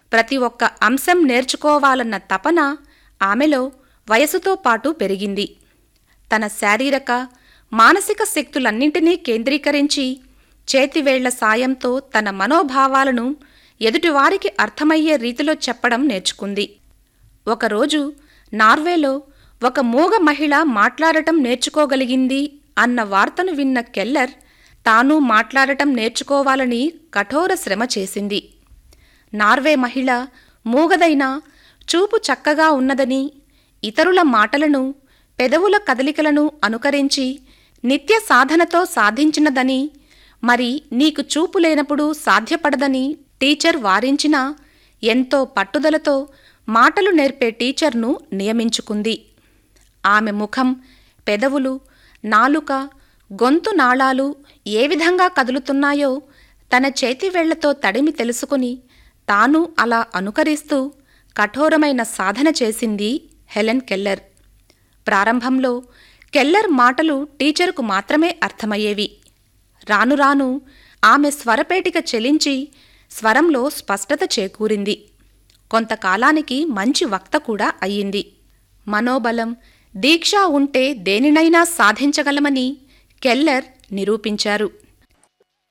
ప్రతి ఒక్క అంశం నేర్చుకోవాలన్న తపన ఆమెలో వయసుతో పాటు పెరిగింది తన శారీరక మానసిక శక్తులన్నింటినీ కేంద్రీకరించి చేతివేళ్ల సాయంతో తన మనోభావాలను ఎదుటివారికి అర్థమయ్యే రీతిలో చెప్పడం నేర్చుకుంది ఒకరోజు నార్వేలో ఒక మూగ మహిళ మాట్లాడటం నేర్చుకోగలిగింది అన్న వార్తను విన్న కెల్లర్ తాను మాట్లాడటం నేర్చుకోవాలని కఠోర శ్రమ చేసింది నార్వే మహిళ మూగదైనా చూపు చక్కగా ఉన్నదని ఇతరుల మాటలను పెదవుల కదలికలను అనుకరించి నిత్య సాధనతో సాధించినదని మరి నీకు చూపు లేనప్పుడు సాధ్యపడదని టీచర్ వారించినా ఎంతో పట్టుదలతో మాటలు నేర్పే టీచర్ను నియమించుకుంది ఆమె ముఖం పెదవులు నాలుక గొంతు నాళాలు ఏ విధంగా కదులుతున్నాయో తన చేతివేళ్లతో తడిమి తెలుసుకుని తాను అలా అనుకరిస్తూ కఠోరమైన సాధన చేసింది హెలెన్ కెల్లర్ ప్రారంభంలో కెల్లర్ మాటలు టీచరుకు మాత్రమే అర్థమయ్యేవి రాను రాను ఆమె స్వరపేటిక చెలించి స్వరంలో స్పష్టత చేకూరింది కొంతకాలానికి మంచి వక్త కూడా అయ్యింది మనోబలం దీక్ష ఉంటే దేనినైనా సాధించగలమని కెల్లర్ నిరూపించారు